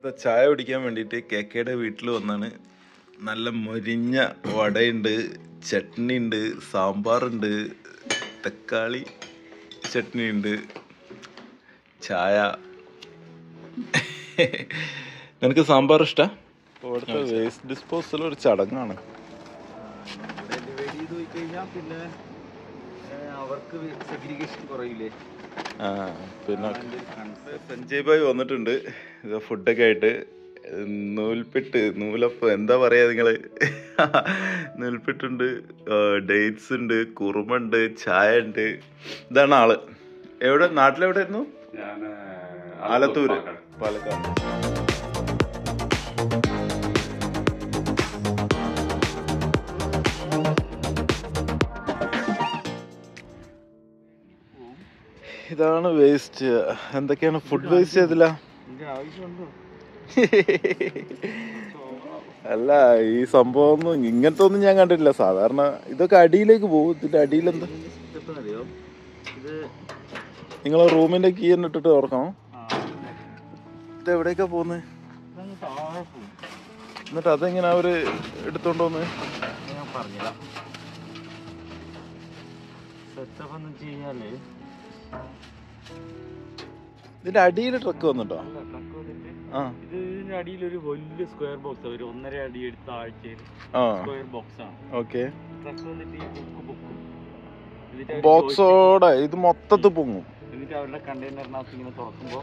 ഇപ്പൊ ചായ കുടിക്കാൻ വേണ്ടിയിട്ട് കെ കെയുടെ വീട്ടിൽ വന്നാണ് നല്ല മൊരിഞ്ഞ വടയുണ്ട് ചട്നി ഉണ്ട് സാമ്പാറുണ്ട് തക്കാളി ചട്നി ഉണ്ട് ചായ നിനക്ക് സാമ്പാർ ഇഷ്ടാ ഇവിടുത്തെ വേസ്റ്റ് ഡിസ്പോസൽ ഒരു ചടങ്ങാണ് ഡെലിവറി ചെയ്ത് പോയി കഴിഞ്ഞാൽ പിന്നെ ഏഹ്, അവർക്ക് സെഗ്രിഗേഷൻ കുറയില്ലേ ആ പിന്നെ അതിന്റെ ഒരു concept. സഞ്ജയ് ഭായ് വന്നിട്ടുണ്ട് ഇത് ഫുഡൊക്കെ ആയിട്ട് നൂൽപ്പിട്ട് നൂലപ്പം എന്താ പറയാ നിങ്ങള് നൂൽപ്പിട്ടുണ്ട് ഡേറ്റ്സ് ഉണ്ട് കുറുമുണ്ട് ചായ ഉണ്ട് ഇതാണ് ആള് എവിടെ നാട്ടിലെവിടെയായിരുന്നു ആലത്തൂര് പാലക്കാട് ഇതാണ് വേസ്റ്റ് എന്തൊക്കെയാണ് ഫുഡ് വേസ്റ്റ് ചെയ്തില്ല ഇതിന്റെ ആവശ്യമുണ്ടോ അല്ല ഈ സംഭവം ഒന്നും ഇങ്ങനത്തെ ഒന്നും ഞാൻ കണ്ടിട്ടില്ല സാധാരണ ഇതൊക്കെ അടിയിലേക്ക് പോകും ഇതിന്റെ അടിയിൽ എന്താ ഇതെപ്പം അറിയോ ഇത് നിങ്ങളെ റൂമിന്റെ കീ തന്നെ ഇട്ടിട്ട് തുറക്കണം ആ, ഇത് എവിടേക്കാ പോകുന്നത് ഇതങ്ങ് താഴെ പോകും എന്നിട്ട് അതെങ്ങനെ അവര് എടുത്തോണ്ട് വന്ന് അത് ഞാൻ പറഞ്ഞുതരാം സെറ്റപ്പ് എന്ന് വെച്ച് കഴിഞ്ഞാല് ഇതിന്റെ അടിയിൽ ട്രക്ക് വന്നിട്ടോ അല്ല, truck വന്നിട്ട് ആ ഇത് ഇതിന്റെ അടിയിൽ ഒരു വലിയ സ്ക്വയർ ബോക്സ് ഒരു ഒന്നര അടി എടുത്ത ആഴ്ചയിൽ ആ സ്ക്വയർ ബോക്സ് ആണ് ഓക്കെ ട്രക്ക് വന്നിട്ട് ഈ ബുക്ക് ബുക്കും എന്നിട്ട് അവര് ബോക്സോടെ ഇത് മൊത്തത്തിൽ പൊങ്ങും joystick- എന്നിട്ട് അവരുടെ കണ്ടെയ്നറിനകത്ത് ഇങ്ങനെ തുറക്കുമ്പോ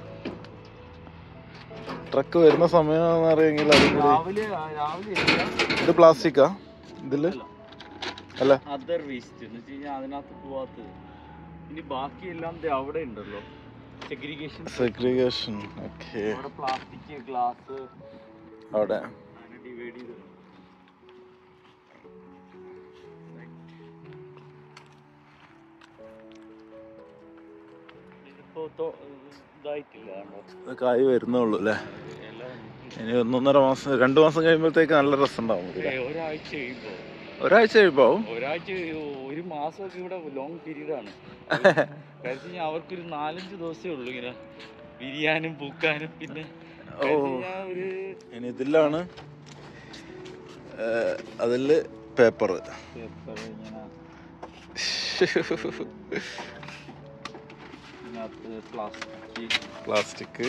ട്രക്ക് വരുന്ന സമയം അറിയെങ്കിൽ അതും കൂടി രാവിലെ രാവിലെ ഇത് പ്ലാസ്റ്റിക്കാ ഇതില് അല്ല അതർ വേസ്റ്റ് എന്ന് വെച്ച് കഴിഞ്ഞാൽ അതിനകത്ത് പോവാത്തത് ഇനി ബാക്കിയെല്ലാം ദേ അവിടെ ഉണ്ടല്ലോ സെഗ്രിഗേഷൻ സെഗ്രിഗേഷൻ ഓക്കെ അവിടെ പ്ലാസ്റ്റിക് ഗ്ലാസ് അവിടെ അങ്ങനെ ഡിവൈഡ് ചെയ്ത് ഇതിപ്പോ തൊ- ഇതായിട്ടില്ല കണ്ടോ ഇതൊക്കെ ആയി വരുന്നുള്ളൂ അല്ലേ എല്ലാം ഇനി ഒന്നൊന്നര മാസം രണ്ടു മാസം കഴിയുമ്പോഴത്തേക്ക് നല്ല രസം ഉണ്ടാവും ഏ, ഒരാഴ്ച കഴിയുമ്പോ ഒരാഴ്ച കഴിയുമ്പോൾ ഒരാഴ്ച ഒരു മാസമൊക്കെ ഇവിടെ ലോങ് പീരീഡ് ആണ് കഴിച്ച് കഴിഞ്ഞാൽ അവർക്കൊരു നാലഞ്ച് ദിവസമേ ഉള്ളൂ ഇങ്ങനെ വിരിയാനും പൂക്കാനും പിന്നെ ഓ കഴിച്ച് കഴിഞ്ഞാ ഒരു ഇനി ഇതിലാണ് അതില് പേപ്പർ പേപ്പർ ഇങ്ങനെ ഇതിനകത്ത് പ്ലാസ്റ്റിക് പ്ലാസ്റ്റിക്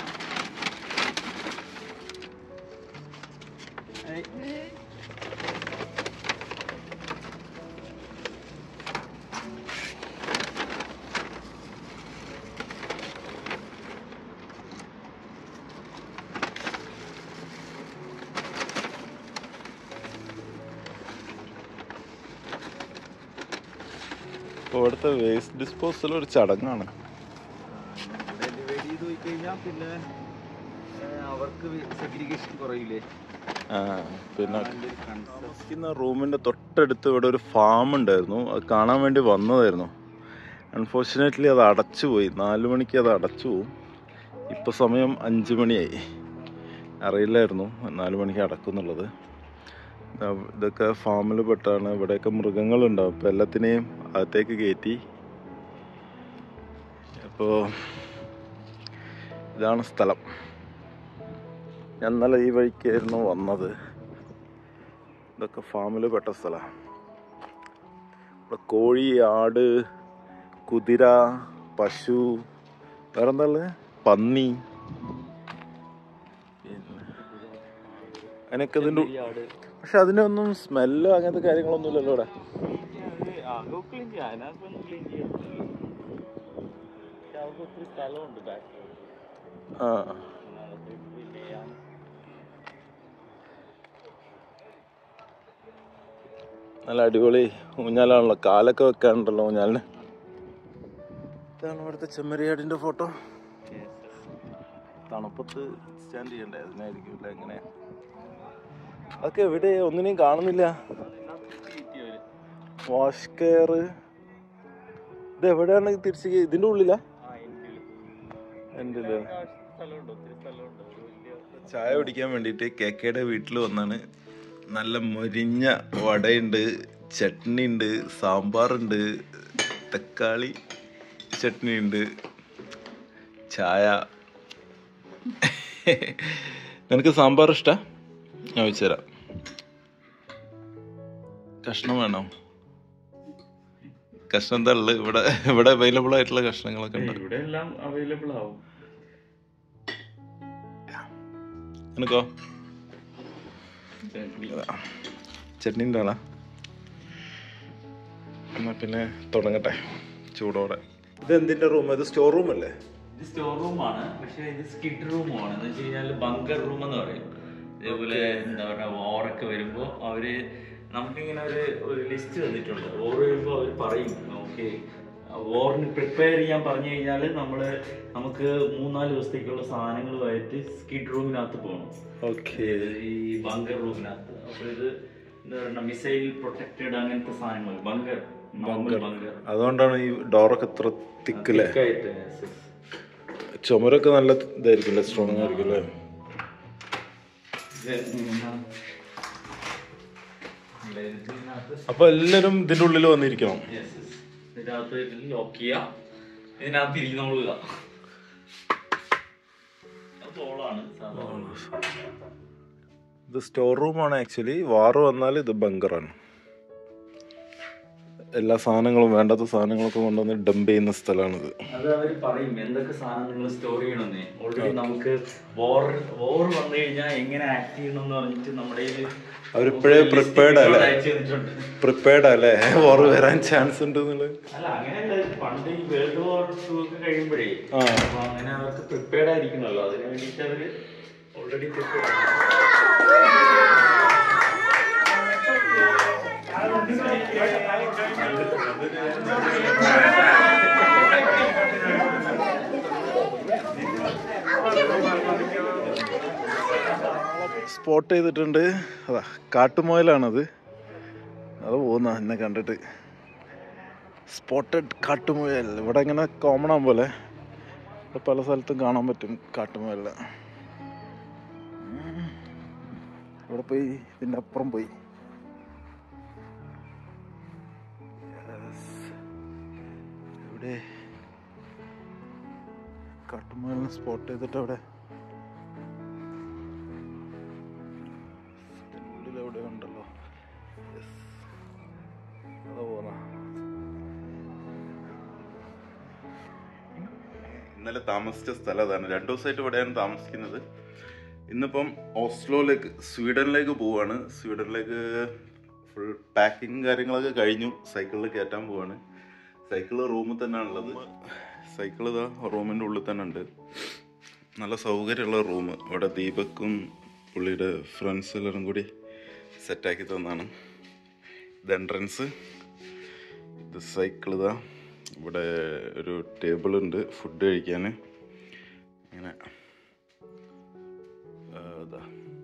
ഇപ്പോൾ ഇവിടുത്തെ വേസ്റ്റ് ഡിസ്പോസൽ ഒരു ചടങ്ങാണ് ഡെലിവറി ചെയ്ത് പോയി കഴിഞ്ഞാൽ പിന്നെ ഏഹ്, അവർക്ക് സെഗ്രിഗേഷൻ കുറയില്ലേ ആ, പിന്നെ അതിന്റെ ഒരു concept. താമസിക്കുന്ന റൂമിന്റെ തൊട്ടടുത്ത് ഇവിടെ ഒരു ഫാം ഉണ്ടായിരുന്നു അത് കാണാൻ വേണ്ടി വന്നതായിരുന്നു അൺഫോർച്ചുനേറ്റ്ലി അത് അടച്ചു പോയി നാലു മണിക്ക് അത് അടച്ചു പോവും ഇപ്പൊ സമയം അഞ്ചു മണിയായി അറിയില്ലായിരുന്നു നാലു മണിക്ക് അടക്കുന്നുള്ളത് ഇതാ ഇതൊക്കെ ഫാമിൽ പെട്ടാണ് ഇവിടെയൊക്കെ മൃഗങ്ങളുണ്ടാവും അപ്പോൾ എല്ലാത്തിനെയും അകത്തേക്ക് കയറ്റി അപ്പോൾ ഇതാണ് സ്ഥലം ഞാൻ ഇന്നലെ ഈ വഴിക്കായിരുന്നു വന്നത് ഇതൊക്കെ ഫാമിൽ പെട്ട സ്ഥലമാണ് ഇവിടെ കോഴി ആട് കുതിര പശു വേറെന്താ ഉള്ളത് പന്നി പിന്നെ അതിനൊക്കെ ഇതിൻ്റെ ഈ ആട് പക്ഷെ അതിനൊന്നും സ്മെല്ലോ അങ്ങനത്തെ കാര്യങ്ങളൊന്നും ഇല്ലല്ലോ ഇവിടെ ആകെ ക്ലീൻ ചെയ്യാം അതിനകത്തൊന്നും ക്ലീൻ ചെയ്യാം പക്ഷെ അവർക്ക് ഒത്തിരി സ്ഥലമുണ്ട് ബാക്കിൽ ആ ക്ലീൻ ചെയ്യാൻ നല്ല അടിപൊളി ഊഞ്ഞാലാണല്ലോ കാലൊക്കെ വെക്കാനുണ്ടല്ലോ ഊഞ്ഞാലിന് ഇതാണ് ഇവിടുത്തെ ചെമ്മരിയാടിന്റെ ഫോട്ടോ തണുപ്പത്ത് സ്റ്റാൻഡ് ചെയ്യണ്ടേ അതിനായിരിക്കും ഇല്ല എങ്ങനെ അതൊക്കെ എവിടെ ഒന്നിനെയും കാണുന്നില്ല വാഷ് കെയർ ഇത് എവിടെയാണ് തിരിച്ച് കേ- ഇതിന്റെ ഉള്ളിലാ എൻ്റെ സ്ഥലമുണ്ട് ഒത്തിരി സ്ഥലമുണ്ട് ഒരു വലിയ ചായ കുടിക്കാൻ വേണ്ടിയിട്ട് കെ കെയുടെ വീട്ടിൽ വന്നാണ് നല്ല മൊരിഞ്ഞ വടയുണ്ട് ചട്നി ഉണ്ട് സാമ്പാറുണ്ട് തക്കാളി ചട്നി ഉണ്ട് ചായ നിനക്ക് സാമ്പാർ ഇഷ്ടാ ഞാൻ വെച്ചുതരാം കഷ്ണം വേണോ കഷ്ണം എന്താ ഉള്ളത് ഇവിടെ ഇവിടെ അവൈലബിൾ ആയിട്ടുള്ള കഷ്ണങ്ങളൊക്കെ ഉണ്ട് ഇവിടെ എല്ലാം അവൈലബിൾ ആവും നിനക്കോ ചട്നി. ചട്നി ഉണ്ടാണോ എന്നാ പിന്നെ തുടങ്ങട്ടെ ചൂടോടെ ഇത് എന്തിന്റെ റൂം ഇത് സ്റ്റോർ റൂം അല്ലേ ഇത് സ്റ്റോർ റൂമാണ് പക്ഷെ ഇത് സ്കിഡ് റൂമാണ് എന്ന് വെച്ച് കഴിഞ്ഞാൽ ബങ്കർ റൂം എന്ന് പറയും ഇതേപോലെ എന്താ പറയുക വാറൊക്കെ വരുമ്പോൾ അവര് നമുക്കിങ്ങനെ ഒരു ഒരു ലിസ്റ്റ് തന്നിട്ടുണ്ട് വോർ വരുമ്പോൾ അവർ പറയും ഓക്കെ വോറിന് പ്രിപ്പയർ ചെയ്യാൻ പറഞ്ഞു കഴിഞ്ഞാൽ നമ്മൾ നമുക്ക് മൂന്നാല് ദിവസത്തേക്കുള്ള സാധനങ്ങളുമായിട്ട് സ്കിഡ് റൂമിനകത്ത് പോകണം ഓക്കെ ഈ ബങ്കർ റൂമിനകത്ത് അപ്പോൾ ഇത് എന്താ പറയുക മിസൈൽ പ്രൊട്ടക്റ്റഡ് അങ്ങനത്തെ സാധനങ്ങൾ ബങ്കർ നോർമൽ ബങ്കർ അതുകൊണ്ടാണ് ഈ ഡോറൊക്കെ ഇത്ര തിക്കല്ലേ തിക്കായിട്ട് yes, yes. ചുമരൊക്കെ നല്ല ഇതായിരിക്കും സ്ട്രോങ് ആയിരിക്കും അല്ലേ ഇതിനകത്ത് അപ്പൊ എല്ലാരും ഇതിന്റെ ഉള്ളിൽ വന്നിരിക്കണം yes, yes. ഇതിനകത്ത് ലോക്ക് ചെയ്യാം ഇതിനകത്ത് ഇരിക്കും നമ്മൾ തോളാണ് സാധാരണ ഇത് സ്റ്റോർ റൂമാണ് ആക്ച്വലി വാറ് വന്നാൽ ഇത് ബങ്കറാണ് എല്ലാ സാധനങ്ങളും വേണ്ടാത്ത സാധനങ്ങളൊക്കെ കൊണ്ടുവന്ന് ഡംപ് ചെയ്യുന്ന സ്ഥലമാണിത് അത് അവർ പറയും എന്തൊക്കെ സാധനം നിങ്ങൾ സ്റ്റോർ ചെയ്യണമെന്നേ ഓൾറെഡി നമുക്ക് വോർ വോർ വന്നു കഴിഞ്ഞാൽ എങ്ങനെ ആക്ട് ചെയ്യണം എന്ന് പറഞ്ഞിട്ട് നമ്മുടെ കയ്യില് അവരിപ്പോഴേ list prepared അല്ലേ? അയച്ചു തന്നിട്ടുണ്ട് പ്രിപ്പയർഡ് അല്ലേ വാറ് വരാൻ ചാൻസ് ഉണ്ട് എന്നുള്ളത് അല്ല അങ്ങനെയല്ല ഇത് പണ്ട് ഈ വേൾഡ് വാർ ടു ഒക്കെ കഴിയുമ്പോഴേ ആ. അപ്പൊ അങ്ങനെ അവർക്ക് പ്രിപ്പയർഡ് ആയിരിക്കണമല്ലോ അതിന് വേണ്ടിയിട്ട് അവര് ഓൾറെഡി പ്രിപ്പയർഡ് സ്പോട്ട് ചെയ്തിട്ടുണ്ട് അതാ കാട്ടുമുയലാണത് അത് പോകുന്ന എന്നെ കണ്ടിട്ട് സ്പോട്ടഡ് കാട്ടുമുയൽ ഇവിടെ ഇങ്ങനെ കോമൺ ആകും പോലെ ഇവിടെ പല സ്ഥലത്തും കാണാൻ പറ്റും കാട്ടുമുയലിനെ ഉം. ഇവിടെ പോയി ഇതിൻ്റെ അപ്പുറം പോയി Yes. ഇവിടെ കാട്ടുമുയലിനെ സ്പോട്ട് ചെയ്തിട്ട് അവിടെ ഉള്ളിൽ എവിടെ ഉണ്ടല്ലോ Yes. അതാ പോന്ന ഇന്നലെ താമസിച്ച സ്ഥലം അതാണ് രണ്ടു ദിവസമായിട്ട് ഇവിടെയാണ് താമസിക്കുന്നത് ഇന്നിപ്പം ഓസ്ലോയിലേക്ക് സ്വീഡനിലേക്ക് പോവാണ് സ്വീഡനിലേക്ക് ഫുൾ പാക്കിങ് കാര്യങ്ങളൊക്കെ കഴിഞ്ഞു സൈക്കിളിൽ കയറ്റാൻ പോവാണ് സൈക്കിള് റൂമിൽ തന്നെയാണുള്ളത് സൈക്കിൾ ഇതാ റൂമിൻ്റെ ഉള്ളിൽ തന്നെ ഉണ്ട് നല്ല സൗകര്യമുള്ള റൂം ഇവിടെ ദീപക്കും പുള്ളിയുടെ ഫ്രണ്ട്സ് എല്ലാവരും കൂടി സെറ്റാക്കി തന്നാണ് ഇത് എൻട്രൻസ് ഇത് സൈക്കിൾ ഇതാ ഇവിടെ ഒരു ടേബിൾ ഉണ്ട് ഫുഡ് കഴിക്കാൻ ഇങ്ങനെ ആ, ഇതാ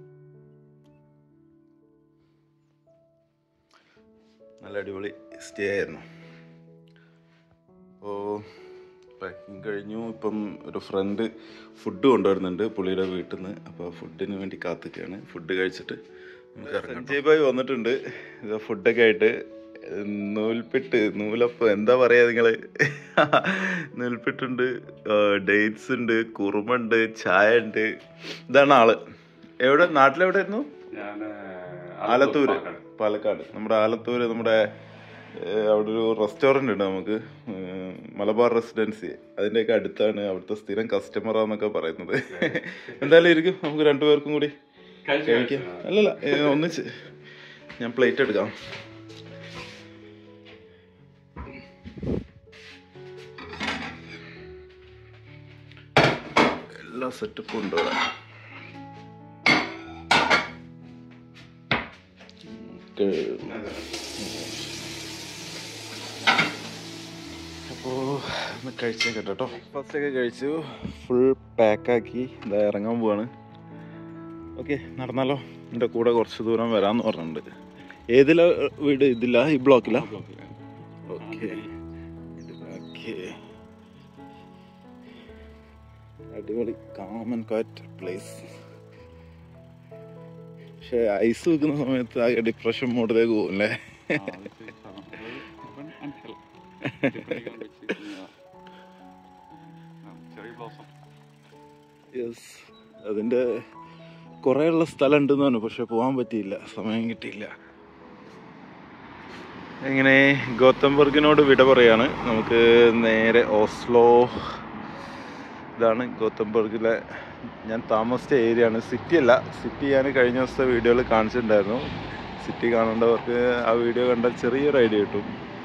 നല്ല അടിപൊളി സ്റ്റേ ആയിരുന്നു അപ്പോൾ പാക്കിങ് കഴിഞ്ഞു ഇപ്പം ഒരു ഫ്രണ്ട് ഫുഡ് കൊണ്ടുവരുന്നുണ്ട് പുള്ളിയുടെ വീട്ടിൽ നിന്ന് അപ്പോൾ ഫുഡിന് വേണ്ടി കാത്തിക്കുകയാണ് ഫുഡ് കഴിച്ചിട്ട് നമുക്ക് ഇറങ്ങാം. സഞ്ജയ് ഭായ് വന്നിട്ടുണ്ട് ഇത് ഫുഡൊക്കെ ആയിട്ട് നൂൽപ്പിട്ട് നൂലപ്പം എന്താ പറയാ നിങ്ങള് നൂൽപ്പിട്ടുണ്ട് ഡേറ്റ്സ് ഉണ്ട് കുറുമുണ്ട് ചായ ഉണ്ട് ഇതാണ് ആള് എവിടെ നാട്ടിലെവിടെയായിരുന്നു ആലത്തൂര് പാലക്കാട് നമ്മുടെ ആലത്തൂര് നമ്മുടെ ഏഹ്, അവിടെ ഒരു റെസ്റ്റോറന്റ് ഉണ്ട് നമുക്ക് ഏഹ്, മലബാർ റെസിഡൻസി അതിന്റെയൊക്കെ അടുത്താണ് അവിടുത്തെ സ്ഥിരം കസ്റ്റമറാന്നൊക്കെ പറയുന്നത് എന്തായാലും ഇരിക്കും നമുക്ക് രണ്ടുപേർക്കും കൂടി കഴിക്കാം അല്ലല്ല ഏഹ്, ഒന്നിച്ച് ഞാൻ പ്ലേറ്റ് എടുക്കാം എല്ലാ സെറ്റപ്പും ഉണ്ട് ഇവിടെ അപ്പോൾ ഒന്ന് കഴിച്ചേക്കട്ടെ കേട്ടോ ബ്രേക്ക്ഫാസ്റ്റ് ഒക്കെ കഴിച്ചു ഫുൾ പാക്കാക്കി ഇതാ ഇറങ്ങാൻ പോവാണ് ഓക്കെ നടന്നാലോ എൻ്റെ കൂടെ കുറച്ച് ദൂരം വരാമെന്ന് പറഞ്ഞിട്ടുണ്ട് ഏതിലാ വീട് ഇതില്ല ഈ ബ്ലോക്കിലാ ഓക്കെ ഓക്കെ അടിപൊളി കാമൻ ക്വാറ്റ് പ്ലേസ് പക്ഷെ ഐസ് വെക്കുന്ന സമയത്ത് ആകെ ഡിപ്രഷൻ മോഡിലേക്ക് പോകും അല്ലേ ചെറിയ ബ്ലോസം യെസ് അതിൻ്റെ കുറേ ഉള്ള സ്ഥലം ഉണ്ടെന്ന് പറഞ്ഞു പക്ഷെ പോകാൻ പറ്റിയില്ല സമയം കിട്ടിയില്ല എങ്ങനെ ഗോത്തംബർഗിനോട് വിട പറയാണ് നമുക്ക് നേരെ ഓസ്ലോ ഇതാണ് ഗോത്തംബർഗിലെ ഞാൻ താമസിച്ച ഏരിയ ആണ് സിറ്റി അല്ല സിറ്റി ഞാൻ കഴിഞ്ഞ ദിവസത്തെ വീഡിയോയിൽ കാണിച്ചിട്ടുണ്ടായിരുന്നു സിറ്റി കാണേണ്ടവർക്ക് ആ വീഡിയോ കണ്ടാൽ ചെറിയൊരു ഐഡിയ കിട്ടും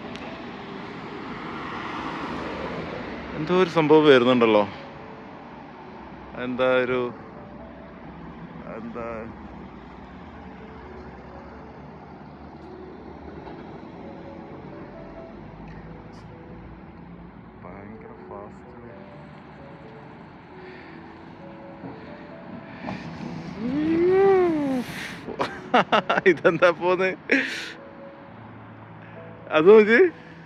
എന്തോ ഒരു സംഭവം വരുന്നുണ്ടല്ലോ എന്താ ഒരു എന്താ ഭയങ്കര ഫാസ്റ്റ് ഇതെന്താ പോന്ന് അത് നോക്ക്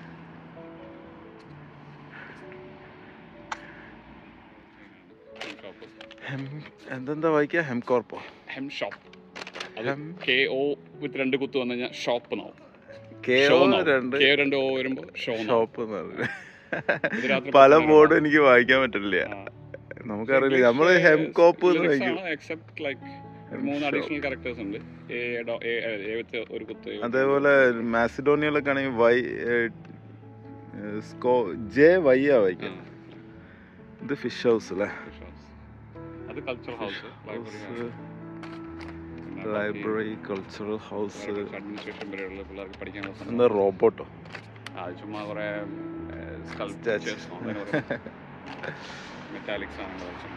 ഹെം എന്തെന്താ വായിക്കുക ഹെംകോർപ്പോ ഹെം ഷോപ്പ് അത് ഹെം കെ ഒ വിത്ത് രണ്ട് കുത്ത് വന്നു കഴിഞ്ഞാൽ ഷോപ്പ് എന്നാവും കെ ഷോ ഒ എന്നാവും. രണ്ട് കെ രണ്ട് ഓ വരുമ്പോ ഷോ എന്നാവും. ഷോപ്പ് എന്ന് പറഞ്ഞു ഇത് രാത്രി പല പത്ത് ബോർഡും എനിക്ക് വായിക്കാൻ പറ്റില്ല ആ. നമുക്കറിയില്ല നമ്മള് ഹെംകോപ്പ് എന്ന് Lyrics വായിക്കും ആണ്, except like ഒരു Hem മൂന്ന് shop. അഡീഷണൽ ക്യാരക്ടേഴ്സ് ഉണ്ട് എ ഡോ- എ എ with ഒരു കുത്ത് അതേപോലെ മാസിഡോണിയയിലൊക്കെ ആണെങ്കിൽ വൈ ഏഹ്, സ്കോ ജെ വൈ ആ ആ, വായിക്കാം ഇത് ഫിഷ് ഹൗസ് അല്ലേ fish house. അത് cultural house library library cultural house administration വരെയുള്ള പിള്ളേർക്ക് പഠിക്കാനുള്ള എന്താ സംഭവം. റോബോട്ടോ ആ ചുമ്മാ കുറെ Statues. മെറ്റാലിക് സാധനങ്ങൾ വെച്ചിട്ടുണ്ട്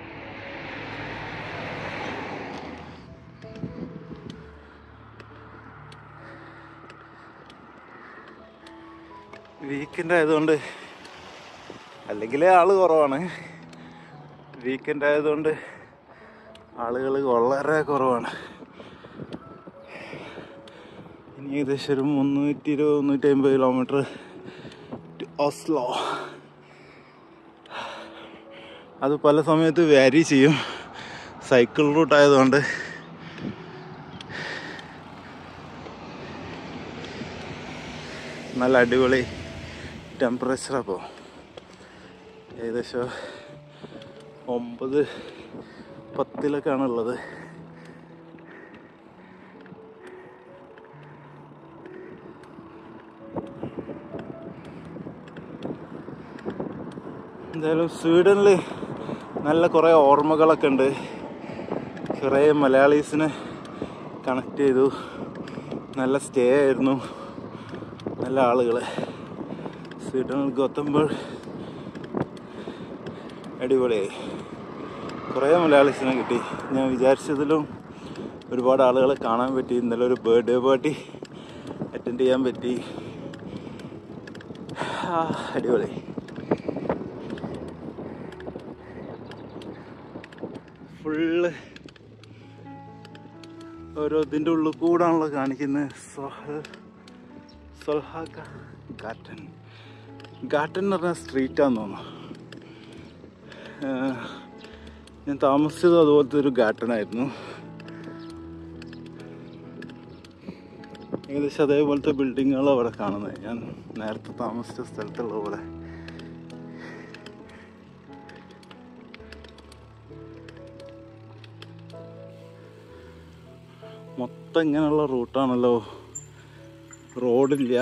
വീക്കെൻഡ് ആയതുകൊണ്ട് അല്ലെങ്കിലേ ആള് കുറവാണ് വീക്കെൻഡ് ആയതുകൊണ്ട് ആളുകൾ വളരെ കുറവാണ് ഇനി ഏകദേശം ഒരു മുന്നൂറ്റി ഇരുപത് മുന്നൂറ്റി അമ്പത് കിലോമീറ്റർ ഓസ്ലോ അത് പല സമയത്ത് വാരി ചെയ്യും സൈക്കിൾ റൂട്ട് ആയതുകൊണ്ട് നല്ല അടിപൊളി ടെമ്പറേച്ചർ അപ്പോൾ ഏകദേശം ഒമ്പത് പത്തിലൊക്കെയാണ് ഉള്ളത് എന്തായാലും സ്വീഡനിൽ നല്ല കുറേ ഓർമ്മകളൊക്കെ ഉണ്ട് കുറേ മലയാളീസിനെ കണക്ട് ചെയ്തു നല്ല സ്റ്റേ ആയിരുന്നു നല്ല ആളുകൾ സ്വീഡനിൽ ഗോത്തംബർഗ് അടിപൊളിയായി കുറേ മലയാളീസിനെ കിട്ടി ഞാൻ വിചാരിച്ചതിലും ഒരുപാട് ആളുകളെ കാണാൻ പറ്റി ഇന്നലെ ഒരു ബർത്ത്ഡേ പാർട്ടി അറ്റൻഡ് ചെയ്യാൻ പറ്റി ആ, അടിപൊളി ഫുള്ള് ഓരോ ഇതിൻ്റെ ഉള്ളിൽ കൂടാണല്ലോ കാണിക്കുന്നത് സൊഹൽ സൊൽഹാക്ക ഗാർട്ടൻ ഗാർട്ടൻ എന്ന് പറഞ്ഞ സ്ട്രീറ്റാന്ന് തോന്നുന്നു ഏഹ് ഞാൻ താമസിച്ചത് അതുപോലത്തെ ഒരു ഗാർട്ടൻ ആയിരുന്നു ഏകദേശം അതേപോലത്തെ ബിൽഡിങ്ങുകൾ അവിടെ കാണുന്നത് ഞാൻ നേരത്തെ താമസിച്ച സ്ഥലത്തുള്ള പോലെ മൊത്തം ഇങ്ങനെയുള്ള റൂട്ടാണല്ലോ റോഡില്ല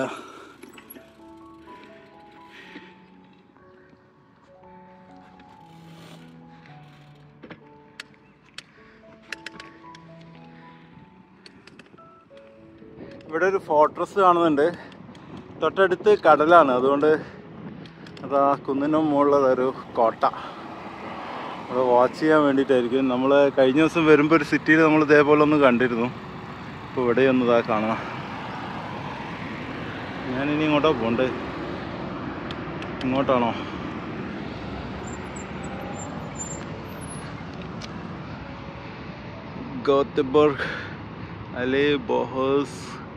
ഇവിടെ ഒരു ഫോർട്രസ് കാണുന്നുണ്ട് തൊട്ടടുത്ത് കടലാണ് അതുകൊണ്ട് അതാ കുന്നിൻ്റെ മുകളിലത് ഒരു കോട്ട അത് വാച്ച് ചെയ്യാൻ വേണ്ടിയിട്ടായിരിക്കും നമ്മൾ കഴിഞ്ഞ ദിവസം വരുമ്പോൾ ഒരു സിറ്റിയിൽ നമ്മൾ ഇതേപോലെ ഒന്ന് കണ്ടിരുന്നു ഇപ്പോൾ ഇവിടെ ഒന്ന് ഇതാ കാണാം ഞാനിനി ഇങ്ങോട്ടാ പോണ്ട് ഇങ്ങോട്ടാണോ ഗോത്തബർഗ് അല്ലെ ബോഹസ്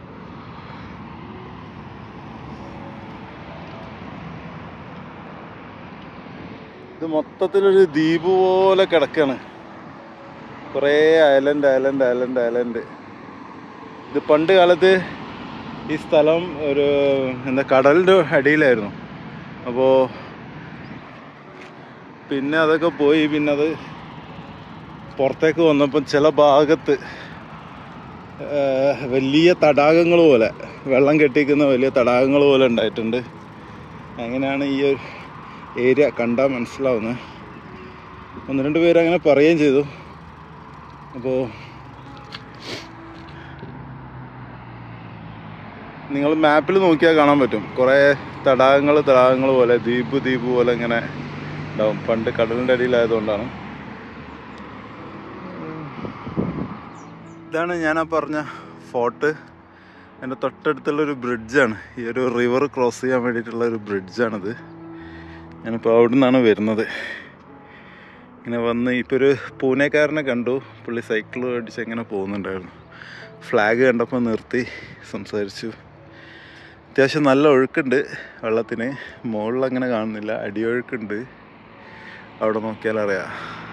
ഇത് മൊത്തത്തിലൊരു ദ്വീപ് പോലെ കിടക്കാണ് കുറേ ഐലൻഡ് ഐലൻഡ് ഐലൻഡ് ഐലൻഡ് ഇത് പണ്ട് കാലത്ത് ഈ സ്ഥലം ഒരു എന്താ കടലിൻ്റെ അടിയിലായിരുന്നു അപ്പോൾ പിന്നെ അതൊക്കെ പോയി പിന്നെ അത് പുറത്തേക്ക് വന്നപ്പം ചില ഭാഗത്ത് ആ, വലിയ തടാകങ്ങൾ പോലെ വെള്ളം കെട്ടിക്കുന്ന വലിയ തടാകങ്ങൾ പോലെ ഉണ്ടായിട്ടുണ്ട് അങ്ങനെയാണ് ഈ ഒരു ഏരിയ കണ്ടാൽ മനസ്സിലാവുന്നത് ഒന്ന് രണ്ട് പേര് അങ്ങനെ പറയുകയും ചെയ്തു അപ്പോൾ നിങ്ങൾ മാപ്പിൽ നോക്കിയാൽ കാണാൻ പറ്റും കുറേ തടാകങ്ങൾ തടാകങ്ങൾ പോലെ ദ്വീപ് ദ്വീപ് പോലെ ഇങ്ങനെ ഉണ്ടാവും പണ്ട് കടലിൻ്റെ അടിയിലായതുകൊണ്ടാണ് ഇതാണ് ഞാൻ ആ പറഞ്ഞ ഫോർട്ട് എൻ്റെ തൊട്ടടുത്തുള്ള ഒരു ബ്രിഡ്ജാണ് ഈ ഒരു റിവർ ക്രോസ് ചെയ്യാൻ വേണ്ടിയിട്ടുള്ള ഒരു ബ്രിഡ്ജാണിത് ഞാനിപ്പോൾ അവിടെ നിന്നാണ് വരുന്നത് ഇങ്ങനെ വന്ന് ഇപ്പോൾ ഒരു പൂനെക്കാരനെ കണ്ടു പുള്ളി സൈക്കിൾ അടിച്ച് ഇങ്ങനെ പോകുന്നുണ്ടായിരുന്നു ഫ്ലാഗ് കണ്ടപ്പോൾ നിർത്തി സംസാരിച്ചു അത്യാവശ്യം നല്ല ഒഴുക്കുണ്ട് വെള്ളത്തിന് മുകളിൽ അങ്ങനെ കാണുന്നില്ല അടിയൊഴുക്കുണ്ട് അവിടെ നോക്കിയാൽ അറിയാം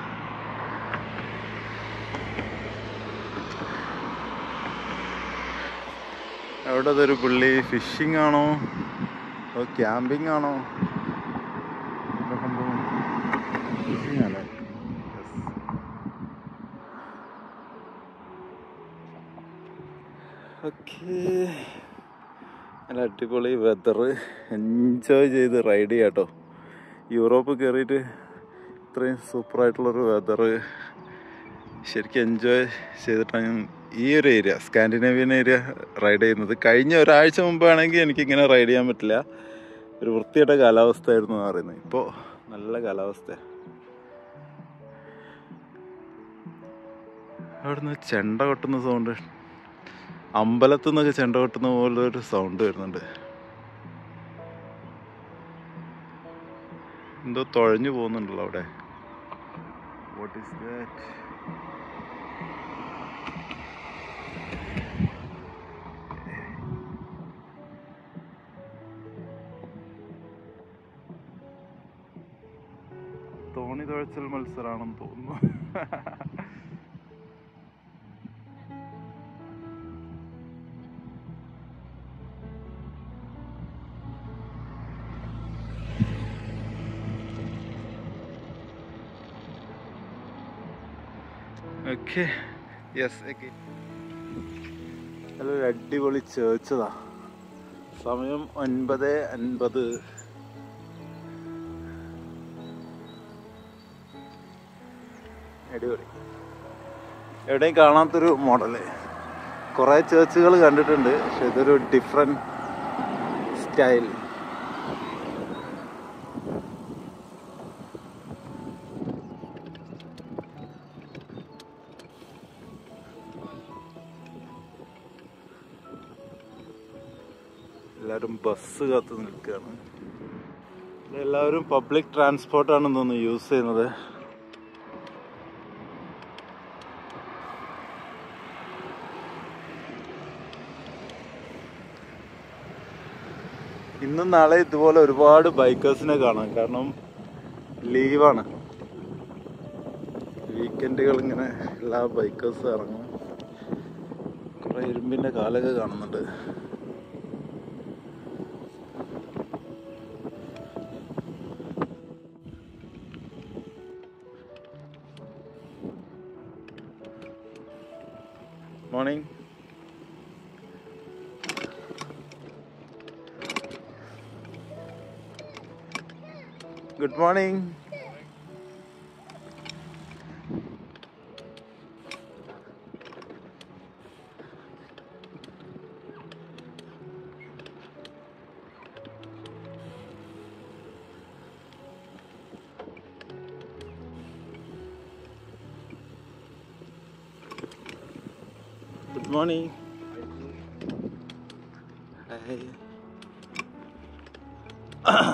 അവിടെ അതൊരു പുള്ളി ഫിഷിംഗ് ആണോ അതോ ക്യാമ്പിംഗ് ആണോ എന്താ സംഭവം ഫിഷിംഗ് ആണല്ലേ ഓക്കേ നല്ല അടിപൊളി വെതർ എൻജോയ് ചെയ്ത് റൈഡ് ചെയ്യാം കേട്ടോ യൂറോപ്പ് കയറിയിട്ട് ഇത്രയും സൂപ്പറായിട്ടുള്ളൊരു വെതർ ശരിക്കും എൻജോയ് ചെയ്തിട്ടാണ് ഞാൻ ഈ ഒരു ഏരിയ സ്കാൻഡിനേവിയൻ ഏരിയ റൈഡ് ചെയ്യുന്നത് കഴിഞ്ഞ ഒരാഴ്ച മുമ്പാണെങ്കിൽ എനിക്കിങ്ങനെ റൈഡ് ചെയ്യാൻ പറ്റില്ല ഒരു വൃത്തിയുടെ കാലാവസ്ഥയായിരുന്നു എന്ന് പറയുന്നത് ഇപ്പോൾ നല്ല കാലാവസ്ഥ അവിടുന്ന് ചെണ്ട കൊട്ടുന്ന സൗണ്ട് അമ്പലത്തു നിന്നൊക്കെ ചെണ്ട കൊട്ടുന്ന പോലെ ഒരു സൗണ്ട് വരുന്നുണ്ട് എന്തോ തുഴഞ്ഞു പോകുന്നുണ്ടല്ലോ അവിടെ വാട്ട് ഈസ് ദാറ്റ് തോണി തുഴച്ചൽ മത്സരമാണെന്ന് തോന്നുന്നു ഓക്കെ യെസ് ഓക്കെ നല്ലൊരു അടിപൊളി ചേർച്ചതാ സമയം ഒൻപത് അൻപത് അടിപൊളി എവിടെയും കാണാത്തൊരു മോഡല് കുറേ ചേർച്ചുകൾ കണ്ടിട്ടുണ്ട് പക്ഷെ ഇതൊരു ഡിഫറെൻറ്റ് സ്റ്റൈൽ എല്ലാവരും ബസ് കാത്ത് നിൽക്കുകയാണ് എല്ലാവരും പബ്ലിക് ട്രാൻസ്പോർട്ടാണെന്ന് തോന്നുന്നു യൂസ് ചെയ്യുന്നത് ഇന്നും നാളെ ഇതുപോലെ ഒരുപാട് ബൈക്കേഴ്സിനെ കാണാം കാരണം ലീവാണ് വീക്കെൻഡുകൾ ഇങ്ങനെ എല്ലാ ബൈക്കേഴ്സും ഇറങ്ങും കുറെ ഇരുമ്പിന്റെ കാലൊക്കെ കാണുന്നുണ്ട് morning good morning good morning hi